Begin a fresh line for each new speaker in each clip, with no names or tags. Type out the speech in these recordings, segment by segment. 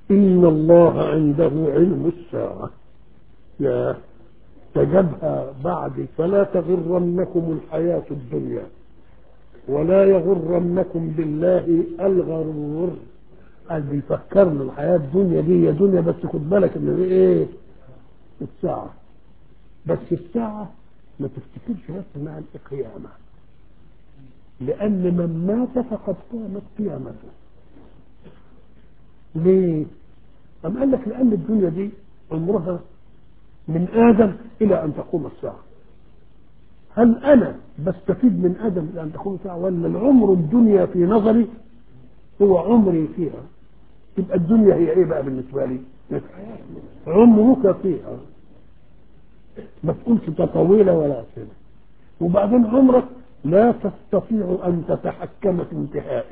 إن الله عنده علم الساعة يا تجبها بعد فلا تغرنكم الحياة الدنيا ولا يغرنكم بالله الغرور قال بيفكرنا الحياة الدنيا دي هي دنيا بس خد بالك ان دي ايه الساعة بس الساعة ما تفتكرش بس مع القيامة لأن من مات فقد قامت قيامته ليه؟ أم قال لك لأن الدنيا دي عمرها من آدم إلى أن تقوم الساعة هل أنا بستفيد من آدم إلى أن تقوم الساعة ولا العمر الدنيا في نظري هو عمري فيها تبقى الدنيا هي إيه بقى بالنسبة لي عمرك فيها ما تقولش طويلة ولا سنة وبعدين عمرك لا تستطيع أن تتحكم في انتهائه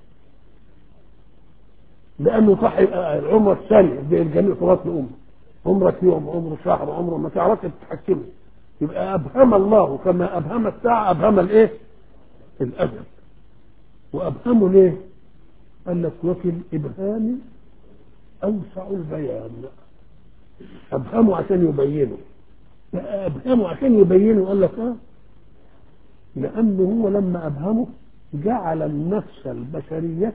لأنه صح العمر الثانية زي الجميع في بطن أمه عمرك يوم عمره شهر عمره ما تعرفش تتحكمه يبقى أبهم الله كما أبهم الساعة أبهم الإيه؟ الأجل وأبهمه ليه؟ قال لك وفي الإبهام أوسع البيان أبهمه عشان يبينه أبهمه عشان يبينه قال لك آه لأنه هو لما أبهمه جعل النفس البشرية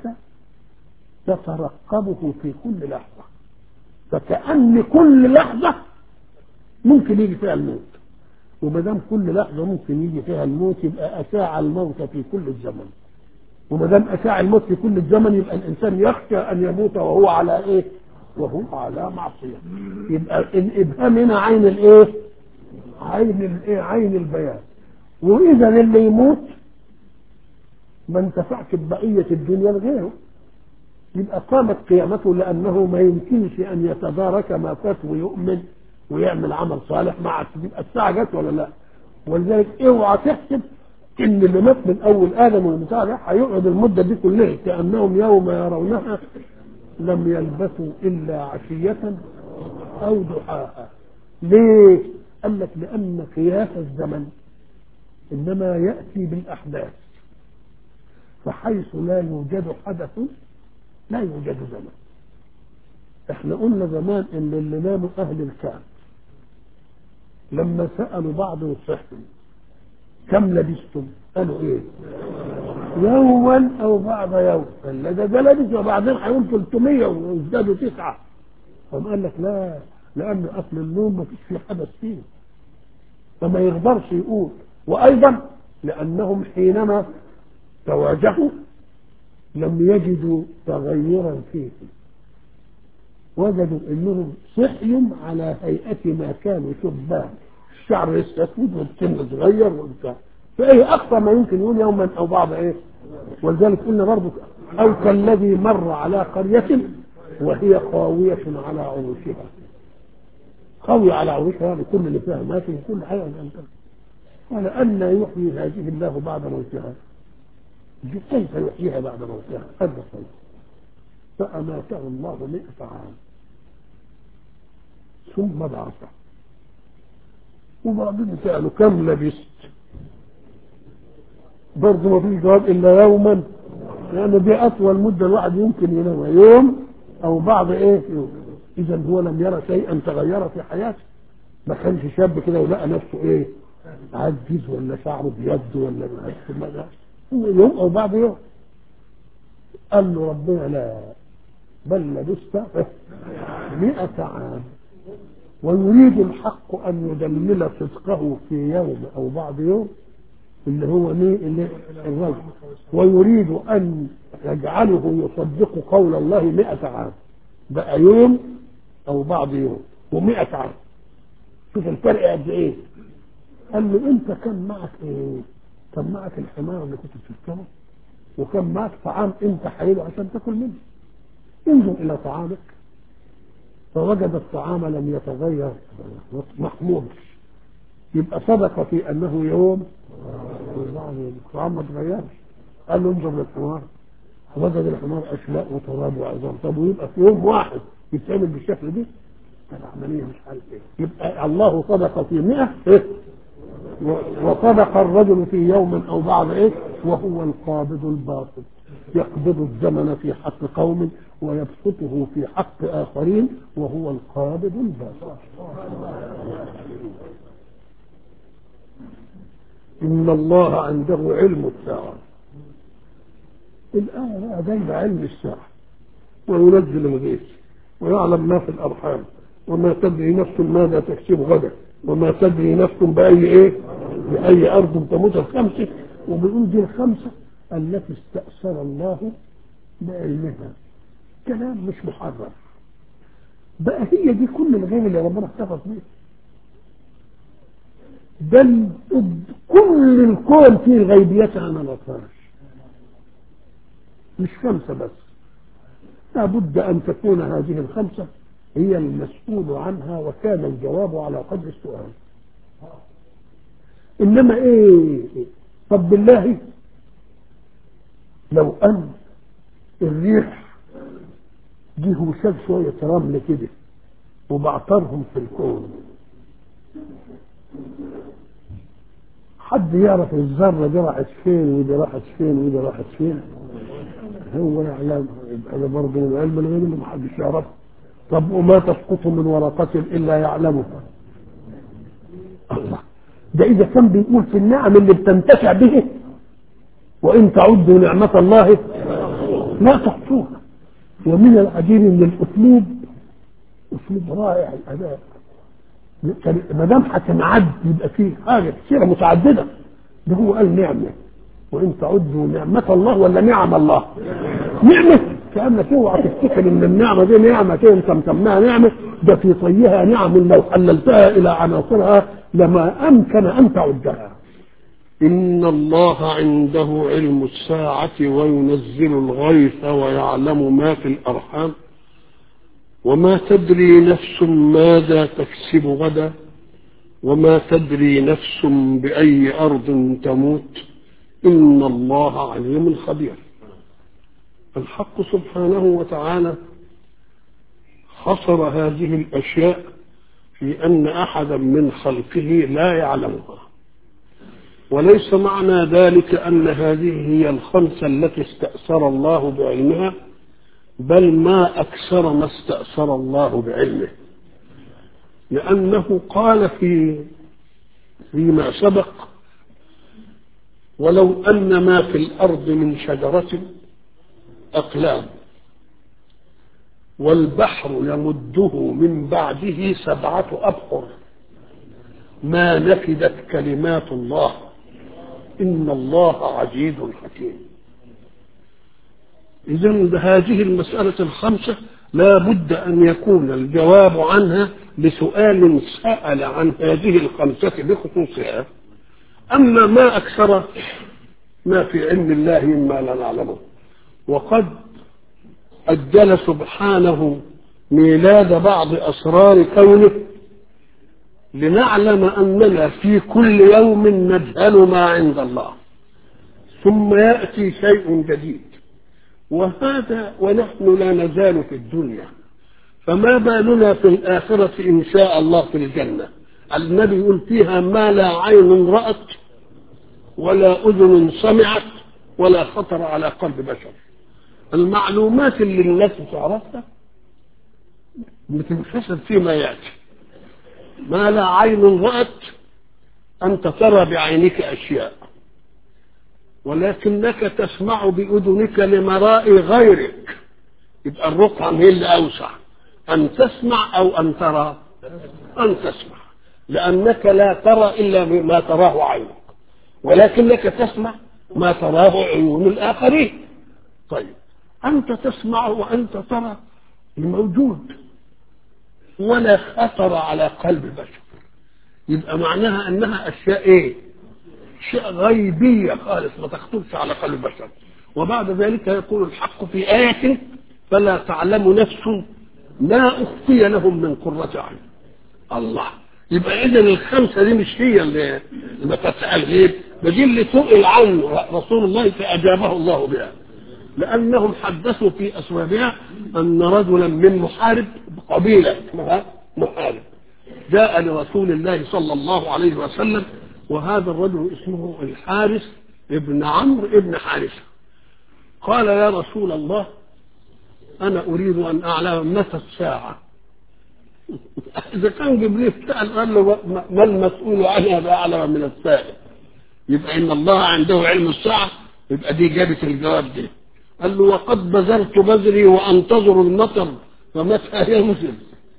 تترقبه في كل لحظة فكأن كل لحظة ممكن يجي فيها الموت وما دام كل لحظة ممكن يجي فيها الموت يبقى أشاع الموت في كل الزمن وما دام أشاع الموت في كل الزمن يبقى الإنسان يخشى أن يموت وهو على إيه؟ وهو على معصية يبقى الإبهام هنا عين الإيه؟ عين الإيه؟ عين البيان وإذا اللي يموت ما انتفعش ببقية الدنيا لغيره يبقى قامت قيامته لأنه ما يمكنش أن يتدارك ما فات ويؤمن ويعمل عمل صالح مع يبقى الساعة جت ولا لا ولذلك اوعى تحسب ان اللي مات من اول ادم والبتاع ده هيقعد المده دي كلها كانهم يوم يرونها لم يلبثوا الا عشيه او ضحاها ليه؟ قال لك لان قياس الزمن انما ياتي بالاحداث فحيث لا يوجد حدث لا يوجد زمن احنا قلنا زمان ان اللي ناموا اهل الكهف لما سالوا بعض وصحهم كم لبستم قالوا ايه يوما او بعض يوم قال لا ده ده لبس وبعدين هيقول 300 وازدادوا تسعه قام قال لك لا لان اصل النوم ما فيش فيه حدث فيه فما يقدرش يقول وايضا لانهم حينما تواجهوا لم يجدوا تغيرا فيه وجدوا انهم صحي على هيئه ما كانوا شبان الشعر يستسود والسن صغير وبتاع فايه اقصى ما يمكن يقول يوما او بعض ايه ولذلك قلنا برضه او كالذي مر على قريه وهي خاويه على عروشها خاويه على عروشها لكل اللي فيها ماشي وكل حاجه قال ان يحيي هذه الله بعد موتها كيف يحييها بعد موتها هذا خير فأماته الله مئة عام ثم بعثه وبعدين سألوا كم لبست برضه ما فيش جواب إلا يوما لأن دي أطول مدة الواحد يمكن ينام يوم أو بعض إيه يوم إذا هو لم يرى شيئا تغير في حياته ما كانش شاب كده ولقى نفسه إيه عجز ولا شعره بيد ولا ما يوم او بعض يوم قال له ربنا لا بل لبست مئة عام ويريد الحق أن يدلل صدقه في يوم أو بعض يوم اللي هو مين اللي الرجل ويريد أن يجعله يصدق قول الله مئة عام بقى يوم أو بعض يوم ومئة عام شوف الفرق قد إيه قال له أنت كان معك إيه كان معك الحمار اللي كنت بتركبه وكان معك طعام انت حيله عشان تاكل منه انظر الى طعامك فوجد الطعام لم يتغير محمود يبقى صدق في انه يوم الطعام ما تغيرش قال له انظر للحمار وجد الحمار اشلاء وتراب وعظام طب ويبقى في يوم واحد يتعمل بالشكل ده العمليه مش عارف ايه يبقى الله صدق في 100 إيه؟ وصدق الرجل في يوم او بعض ايه وهو القابض الباسط يقبض الزمن في حق قوم ويبسطه في حق آخرين وهو القابض الباسط إن الله عنده علم الساعة الآية بقى جايبة علم الساعة وينزل الغيث ويعلم ما في الأرحام وما تدري نفس ماذا تكسب غدا وما تدري نفس بأي إيه بأي أرض تموت الخمسة وبيقول دي الخمسة التي استأثر الله بعلمها كلام مش محرر بقى هي دي كل الغيب اللي ربنا احتفظ بيه بل كل الكون فيه غيبيات انا ما مش خمسة بس لابد أن تكون هذه الخمسة هي المسؤول عنها وكان الجواب على قدر السؤال إنما إيه طب بالله لو أن الريح جه وشال شوية رمل كده وبعترهم في الكون حد يعرف الذرة دي راحت فين ودي راحت فين ودي راحت فين هو يعلم هذا برضه من علم الغيب اللي محدش يعرفه طب وما تسقط من ورقة إلا يعلمها الله ده إذا كان بيقول في النعم اللي بتنتفع به وإن تعدوا نعمة الله لا تحصوها ومن العجيب ان الاسلوب اسلوب رائع الاداء ما دام هتنعد يبقى فيه حاجه كثيره متعدده ده هو قال نعمه وان تعدوا نعمه الله ولا نعم الله نعمه كانك اوعى تفتكر ان النعمه دي نعمه كده انت مسماها نعمه ده في طيها نعم لو حللتها الى عناصرها لما امكن ان تعدها إن الله عنده علم الساعة وينزل الغيث ويعلم ما في الأرحام وما تدري نفس ماذا تكسب غدا وما تدري نفس بأي أرض تموت إن الله عليم خبير الحق سبحانه وتعالى حصر هذه الأشياء في أن أحدا من خلقه لا يعلمها وليس معنى ذلك أن هذه هي الخمسة التي استأثر الله بعلمها بل ما أكثر ما استأثر الله بعلمه لأنه قال في فيما سبق ولو أن ما في الأرض من شجرة أقلام والبحر يمده من بعده سبعة أبحر ما نفدت كلمات الله إن الله عزيز حكيم إذا هذه المسألة الخمسة لا بد أن يكون الجواب عنها لسؤال سأل عن هذه الخمسة بخصوصها أما ما أكثر ما في علم الله مما لا نعلمه وقد أجل سبحانه ميلاد بعض أسرار كونه لنعلم أننا في كل يوم نجهل ما عند الله ثم يأتي شيء جديد وهذا ونحن لا نزال في الدنيا فما بالنا في الآخرة إن شاء الله في الجنة النبي يقول فيها ما لا عين رأت ولا أذن سمعت ولا خطر على قلب بشر المعلومات اللي الناس تعرفها بتنحسب فيما يأتي ما لا عين رأت أنت ترى بعينك أشياء ولكنك تسمع بأذنك لمراء غيرك يبقى الرقعة هي اللي أوسع أن تسمع أو أن ترى أن تسمع لأنك لا ترى إلا ما تراه عينك ولكنك تسمع ما تراه عيون الآخرين طيب أنت تسمع وأنت ترى الموجود ولا خطر على قلب بشر يبقى معناها انها اشياء ايه اشياء غيبيه خالص ما تخطرش على قلب بشر وبعد ذلك يقول الحق في آية فلا تعلم نفس ما أخفي لهم من قرة أعين الله يبقى إذا الخمسة دي مش هي اللي اللي تسأل غيب ده دي اللي سئل عنه رسول الله فأجابه الله بها لأنهم حدثوا في أسبابها أن رجلا من محارب قبيلة اسمها محارب جاء لرسول الله صلى الله عليه وسلم وهذا الرجل اسمه الحارث ابن عمرو ابن حارثة قال يا رسول الله أنا أريد أن أعلم متى الساعة إذا كان جبريل سأل قال له ما المسؤول عنها بأعلم من السائل يبقى إن الله عنده علم الساعة يبقى دي جابت الجواب دي قال له وقد بذرت بذري وأنتظر المطر فمتى ينزل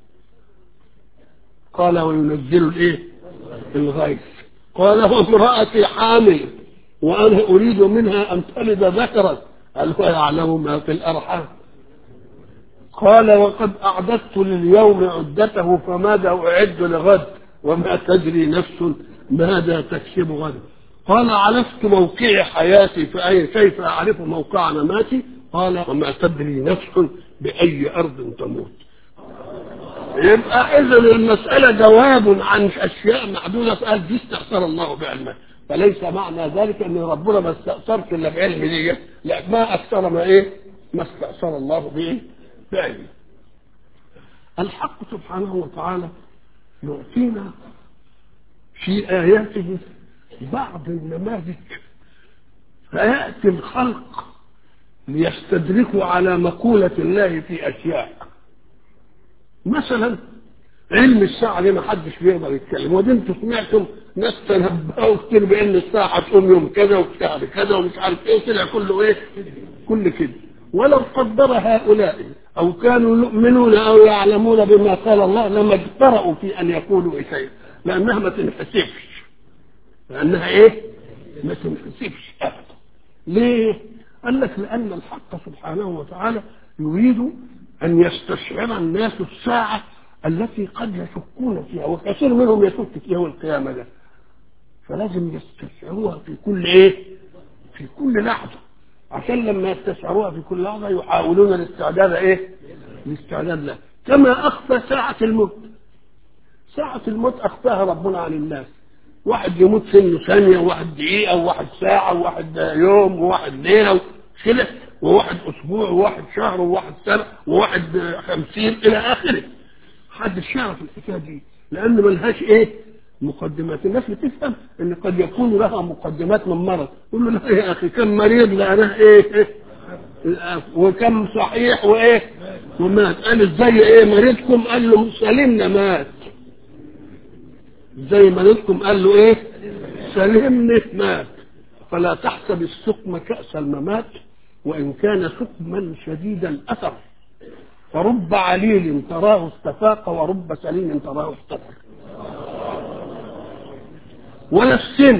قال وينزل الايه الغيث قال وامرأتي حامل وأنا أريد منها أن تلد ذكرا قال هو يعلم ما في الأرحام قال وقد أعددت لليوم عدته فماذا أعد لغد وما تدري نفس ماذا تكسب غدا قال عرفت موقع حياتي فأي كيف أعرف موقع مماتي قال وما تدري نفس بأي أرض تموت يبقى إذا المسألة جواب عن أشياء معدودة قال دي استأثر الله بعلمه فليس معنى ذلك أن ربنا ما استأثرش إلا بعلم دي لا ما أكثر ما إيه ما استأثر الله به بعلمه الحق سبحانه وتعالى يعطينا في آياته بعض النماذج فيأتي الخلق ليستدركوا على مقولة الله في أشياء مثلا علم الساعة دي ما حدش بيقدر يتكلم ودي انتوا سمعتم ناس تنبأوا كتير بأن الساعة هتقوم يوم كذا وفي شهر كذا ومش عارف ايه طلع كله ايه كل كده ولو قدر هؤلاء أو كانوا يؤمنون أو يعلمون بما قال الله لما اجترأوا في أن يقولوا شيء لأنها ما تنحسبش لأنها إيه؟ ما تنحسبش أبدا ليه؟ قال لك لأن الحق سبحانه وتعالى يريد أن يستشعر الناس الساعة التي قد يشكون فيها وكثير منهم يشك في يوم القيامة ده فلازم يستشعروها في كل إيه؟ في كل لحظة عشان لما يستشعروها في كل لحظة يحاولون الاستعداد إيه؟ الاستعداد لها كما أخفى ساعة الموت ساعة الموت أخفاها ربنا عن الناس واحد يموت سنه ثانية وواحد دقيقة وواحد ساعة وواحد يوم وواحد ليلة كده وواحد أسبوع وواحد شهر وواحد سنة وواحد خمسين إلى آخره محدش يعرف الحكاية دي لأن ملهاش إيه مقدمات الناس بتفهم ان قد يكون لها مقدمات من مرض يقول له لا يا اخي كم مريض لقناه ايه, إيه وكم صحيح وايه ومات قال ازاي ايه مريضكم قال له سلمنا مات زي مريضكم قال له ايه سلمني مات فلا تحسب السقم كأس الممات وإن كان سقما شديد الأثر فرب عليل تراه استفاق ورب سليم تراه اختفر ولا السن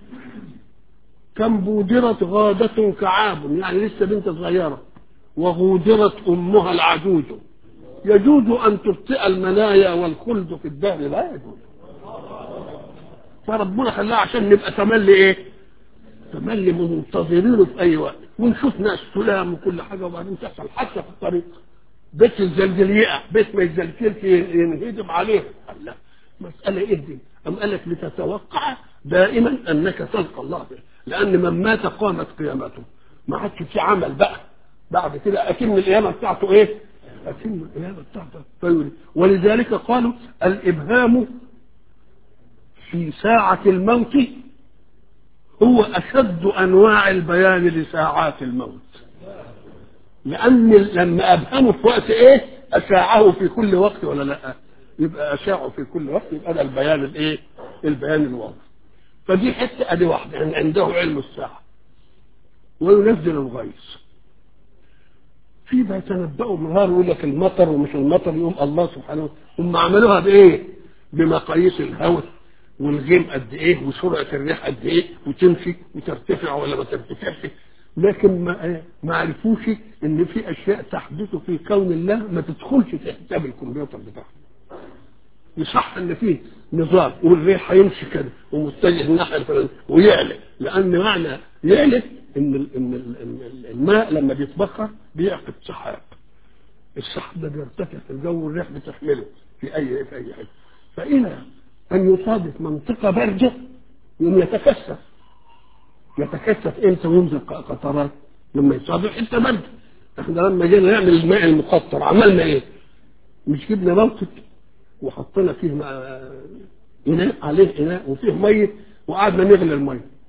كم بودرت غادة كعاب يعني لسه بنت صغيرة وغودرت أمها العجوز يجوز أن تبطئ المنايا والخلد في الدهر لا يجوز فربنا خلاها عشان نبقى تملي ايه تملي منتظرينه في اي وقت ونشوف ناس سلام وكل حاجه وبعدين تحصل حتى في الطريق بيت الزلزال يقع بيت ما يزلزلش ينهدم عليه لا مسألة ايه دي أم قالك لتتوقع دائما أنك تلقى الله به لأن من مات قامت قيامته ما عادش في عمل بقى بعد كده أكن القيامة بتاعته إيه؟ أكن القيامة بتاعته فيولي ولذلك قالوا الإبهام في ساعة الموت هو أشد أنواع البيان لساعات الموت لأن لما أبهمه في وقت إيه أشاعه في كل وقت ولا لا يبقى أشاعه في كل وقت يبقى ده البيان الإيه البيان الواضح فدي حتة أدي واحدة يعني عنده علم الساعة وينزل الغيث في بقى يتنبأوا من نهار يقول لك المطر ومش المطر يقوم الله سبحانه وتعالى هم عملوها بإيه؟ بمقاييس الهواء والغيم قد ايه وسرعه الريح قد ايه وتمشي وترتفع ولا ما ترتفعش لكن ما ما عرفوش ان في اشياء تحدث في كون الله ما تدخلش في حساب الكمبيوتر بتاعه يصح ان في نظام والريح هيمشي كده ومتجه الناحيه الفلانيه ويعلى لان معنى يعلى ان ان الماء لما بيتبخر بيعقد سحاب السحاب ده بيرتفع في الجو والريح بتحمله في اي في اي حته فإلى أن يصادف منطقة باردة يوم يتكثف يتكثف امتى وينزل قطرات لما يصادف حتة باردة احنا لما جينا نعمل الماء المقطر عملنا ايه؟ مش جبنا موقد وحطينا فيه اناء عليه اناء وفيه ميه وقعدنا نغلي الميه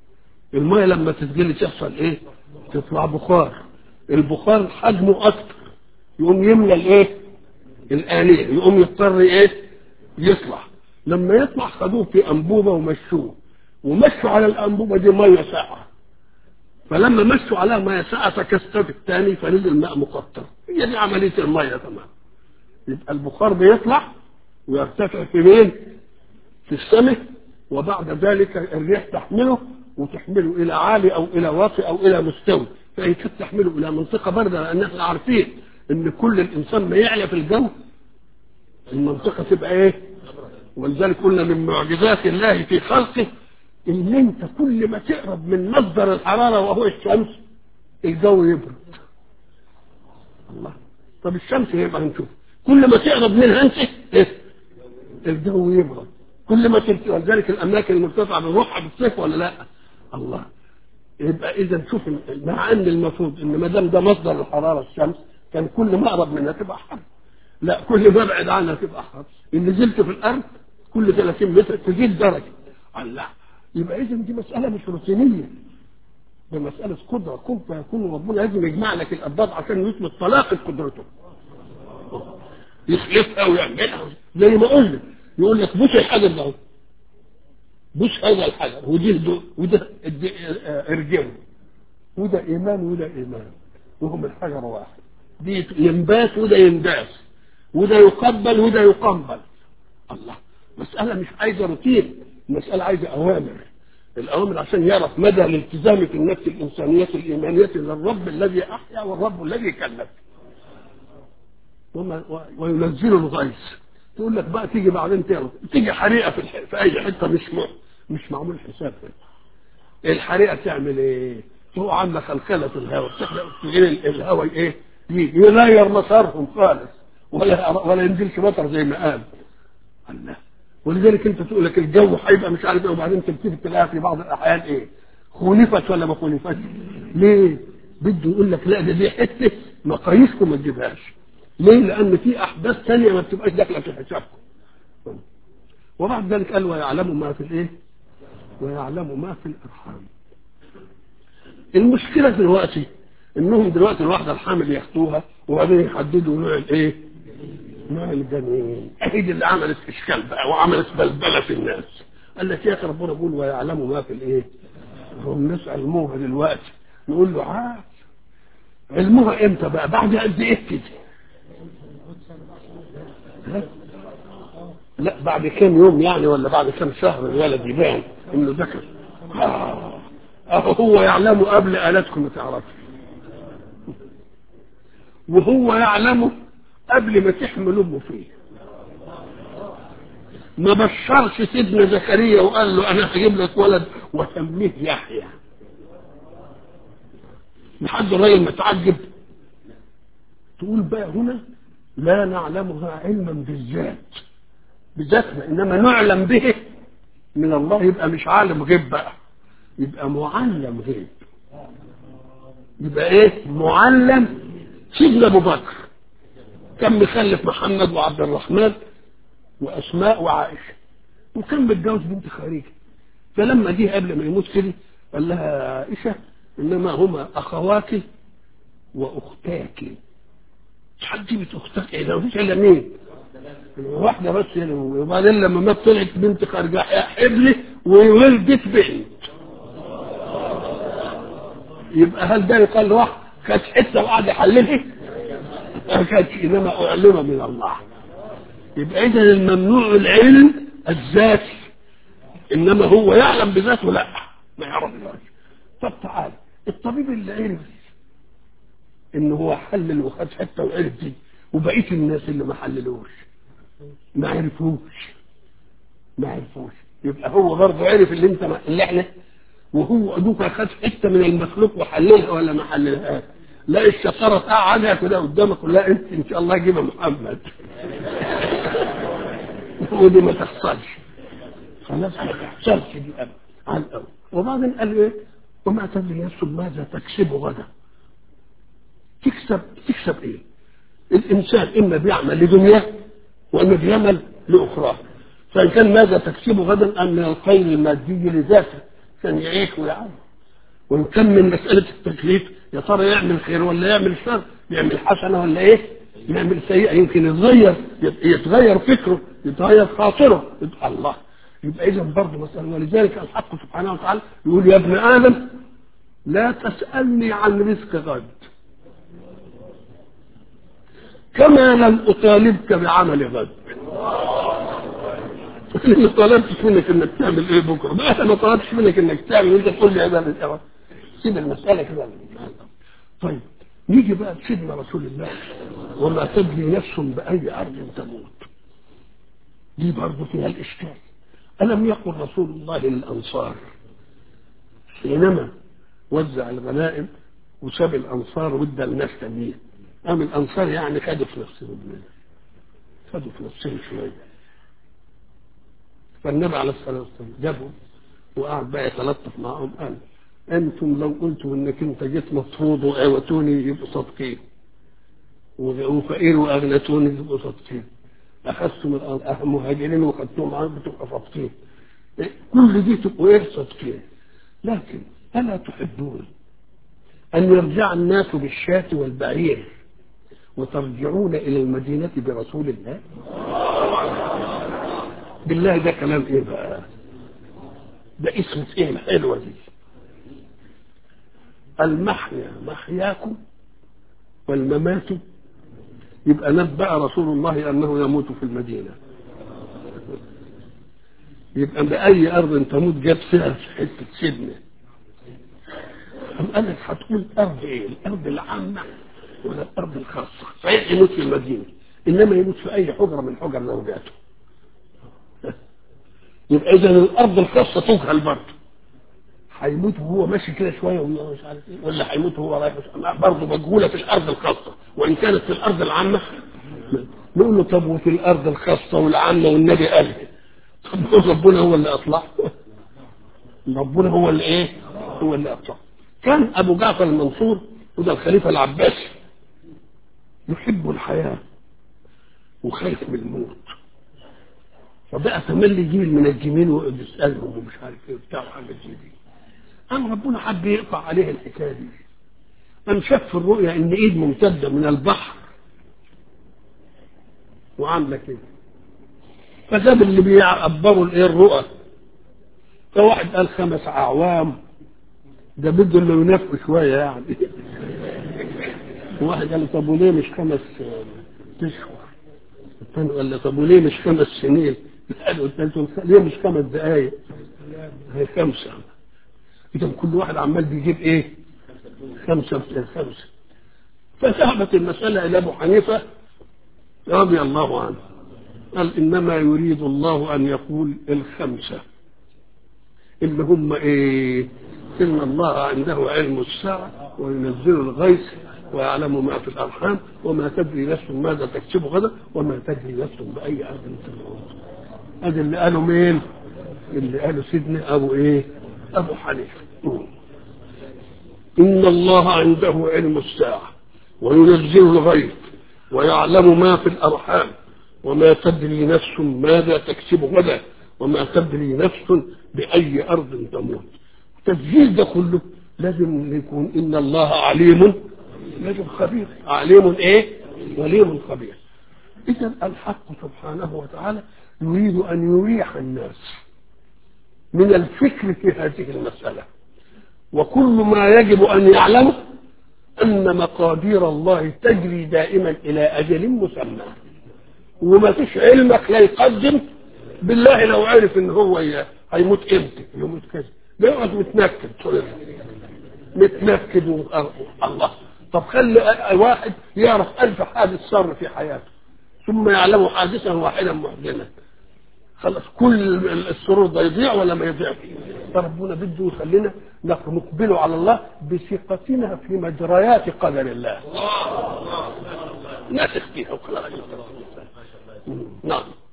الميه لما تتجلي تحصل ايه تطلع بخار البخار حجمه اكتر يقوم يملى الايه الآلية يقوم يضطر ايه يطلع لما يطلع خدوه في انبوبه ومشوه ومشوا على الانبوبه دي ميه ساقعه فلما مشوا عليها ميه ساقعه تكثفت الثاني فنزل ماء مقطر هي دي عمليه الميه تمام يبقى البخار بيطلع ويرتفع في مين؟ في السماء وبعد ذلك الريح تحمله وتحمله الى عالي او الى واطي او الى مستوي فان كانت تحمله الى منطقه بارده لان احنا عارفين ان كل الانسان ما يعلى في الجو المنطقه تبقى ايه؟ ولذلك قلنا من معجزات الله في خلقه ان انت كل ما تقرب من مصدر الحراره وهو الشمس الجو يبرد الله طب الشمس يبقى هنشوف كل ما تقرب منها انت إيه؟ الجو يبرد كل ما ترتفع ولذلك الاماكن المرتفعه بنروحها بالصيف ولا لا الله يبقى اذا شوف مع ان المفروض ان ما دام ده مصدر الحراره الشمس كان كل ما اقرب منها تبقى حر لا كل ما ابعد عنها تبقى حر ان نزلت في الارض كل 30 متر تزيد درجه الله يبقى اذا دي مساله مش روتينيه ده مساله قدره كن فيكون ربنا لازم يجمع لك الابواب عشان يثبت طلاقه قدرته يخلفها ويعملها زي ما قلنا يقول لك بوس الحجر ده بوس هذا الحجر وده وده ارجمه وده ايمان وده ايمان وهم الحجر واحد دي ينبات وده ينداس وده يقبل وده يقنبل الله مسألة مش عايزة روتين مسألة عايزة أوامر الأوامر عشان يعرف مدى الالتزام في النفس الإنسانية الإيمانية للرب الذي أحيا والرب الذي كلف وينزل الغيث تقول لك بقى تيجي بعدين تعرف تيجي حريقة في, الح... في أي حتة مش م... مش معمول حساب فيها الحريقة تعمل إيه؟ تروح عاملة خلخلة في الهواء تخلق الهواء إيه؟ يجي يغير مسارهم خالص ولا ولا ينزلش مطر زي ما قال الله ولذلك انت تقول لك الجو هيبقى مش عارف ايه وبعدين تلتفت تلاقيها في بعض الاحيان ايه خولفت ولا ما خولفتش ليه بده يقول لك لا ده دي حته مقاييسكم ما تجيبهاش ليه لان في احداث ثانيه ما بتبقاش داخله في حسابكم وبعد ذلك قال ويعلم ما في الايه ويعلم ما في الارحام المشكله دلوقتي انهم دلوقتي الواحده الحامل ياخدوها وبعدين يحددوا نوع الايه نوع الجنين اهي اللي عملت اشكال بقى وعملت بلبله في الناس قال لك يا اخي ربنا بيقول ويعلم ما في الايه هم ناس علموها دلوقتي نقول له عاد علموها امتى بقى بعد قد ايه كده لا بعد كام يوم يعني ولا بعد كام شهر الولد يبان انه ذكر آه. هو يعلمه قبل آلاتكم ما تعرفوا وهو يعلمه قبل ما تحمل امه فيه ما بشرش سيدنا زكريا وقال له انا هجيب لك ولد وسميه يحيى لحد الراجل متعجب تقول بقى هنا لا نعلمها علما بالذات بذاتنا انما نعلم به من الله يبقى مش عالم غيب بقى يبقى معلم غيب يبقى ايه معلم سيدنا ابو بكر كان مخلف محمد وعبد الرحمن واسماء وعائشه وكان متجوز بنت خارجه فلما جه قبل ما يموت كده قال لها عائشه انما هما اخواك واختاك حد جبت اختك ايه ده مفيش الا مين واحده بس يعني وبعدين لما مات طلعت بنت خارجه حبلي وولدت بنت يبقى هل ده يقال راح كانت حته وقعد يحللها ما كانتش انما اعلم من الله يبقى اذا الممنوع العلم الذاتي انما هو يعلم بذاته لا ما يعرفش طب تعال الطبيب اللي عرف ان هو حلل وخد حته وعرف دي وبقيه الناس اللي ما حللوش ما عرفوش ما عرفوش يبقى هو برضه عرف اللي انت اللي احنا وهو ابوك خد حته من المخلوق وحللها ولا ما حللهاش لا الشطاره قاعدها كده قدامك ولا انت ان شاء الله جيبها محمد ودي ما تحصلش خلاص ما تحصلش دي ابدا على الاول وبعدين قال ايه وما تدري نفس ماذا تكسب غدا تكسب تكسب ايه الانسان اما بيعمل لدنياه واما بيعمل لاخراه فان كان ماذا تكسب غدا ام من الخير المادي لذاته عشان يعيش ويعمل وإن كان من مسألة التكليف يا ترى يعمل خير ولا يعمل شر يعمل حسنة ولا إيه يعمل سيئة يمكن يتغير يتغير فكره يتغير خاطره يبقى الله يبقى إذا برضه مسألة ولذلك الحق سبحانه وتعالى يقول يا ابن آدم لا تسألني عن رزق غد كما لم أطالبك بعمل غد انا ما طلبتش منك انك تعمل ايه بكره ما انا ما طلبتش منك انك تعمل انت تقول لي هذا سيب المساله كده طيب نيجي بقى لسيدنا رسول الله وما تدري نفس باي ارض تموت دي برضه فيها الاشكال الم يقل رسول الله للانصار حينما وزع الغنائم وساب الانصار وادى الناس تانيين قام الانصار يعني خدوا في نفسهم خدوا في نفسهم شويه فالنبي عليه الصلاه والسلام جابهم وقعد بقى يتلطف معهم قال انتم لو قلتوا انك انت جيت مطرود واوتوني يبقوا صادقين وفقير واغنتوني يبقوا صادقين اخذتم المهاجرين وخدتهم معاهم بتبقى صادقين كل دي تبقوا ايه صادقين لكن الا تحبون ان يرجع الناس بالشاة والبعير وترجعون الى المدينة برسول الله بالله ده كلام ايه بقى ده اسم ايه الحلوة دي المحيا محياكم والممات يبقى نبأ رسول الله انه يموت في المدينة يبقى بأي أرض تموت جاب فيها حتة سدنة أم قالت هتقول أرض إيه؟ الأرض العامة ولا الأرض الخاصة؟ صحيح يموت في المدينة إنما يموت في أي حجرة من حجر زوجاته يبقى اذا الارض الخاصه تجهل برضه هيموت وهو ماشي كده شويه ومش عارف ايه ولا هيموت وهو رايح برضه مجهوله في الارض الخاصه وان كانت في الارض العامه نقول له طب وفي الارض الخاصه والعامه والنبي قال طب ربنا هو اللي اطلع ربنا هو اللي ايه هو اللي اطلع كان ابو جعفر المنصور وده الخليفه العباسي يحب الحياه وخايف من الموت فبقى تملي جيل من الجميل ويقعد يسالهم ومش عارف ايه وبتاع وحاجات زي دي قام ربنا حب يقطع عليه الحكايه دي قام شاف في الرؤيا ان ايد ممتده من البحر وعامله كده فجاب اللي بيعبروا الايه الرؤى فواحد قال خمس اعوام ده بده اللي ينافقوا شويه يعني واحد قال طب وليه مش خمس اشهر الثاني قال له طب وليه مش خمس سنين قالوا الثالث ليه مش خمس دقايق هي خمسة إذا كل واحد عمال بيجيب إيه خمسة في خمسة فذهبت المسألة إلى أبو حنيفة رضي الله عنه قال إنما يريد الله أن يقول الخمسة اللي هم إيه إن الله عنده علم الساعة وينزل الغيث ويعلم ما في الأرحام وما تدري نفس ماذا تكسب غدا وما تدري نفس بأي أرض تموت هذا اللي قالوا مين اللي قالوا سيدنا أبو إيه أبو حنيفة إن الله عنده علم الساعة وينزل الغيث ويعلم ما في الأرحام وما تدري نفس ماذا تكسب غدا وما تدري نفس بأي أرض تموت التسجيل ده كله لازم يكون إن الله عليم لازم خبير عليم إيه عليم خبير إذا الحق سبحانه وتعالى يريد أن يريح الناس من الفكر في هذه المسألة وكل ما يجب أن يعلمه أن مقادير الله تجري دائما إلى أجل مسمى وما فيش علمك لا يقدم بالله لو عرف ان هو هيموت امتى يموت كذا بيقعد متنكد متنكد و... الله طب خلي واحد يعرف ألف حادث صار في حياته ثم يعلم حادثا واحدا محزنا خلاص كل السرور ده يضيع ولا ما يضيعش فربنا بده يخلينا نقبل على الله بثقتنا في مجريات قدر الله ناسخ فيها وخلاص نعم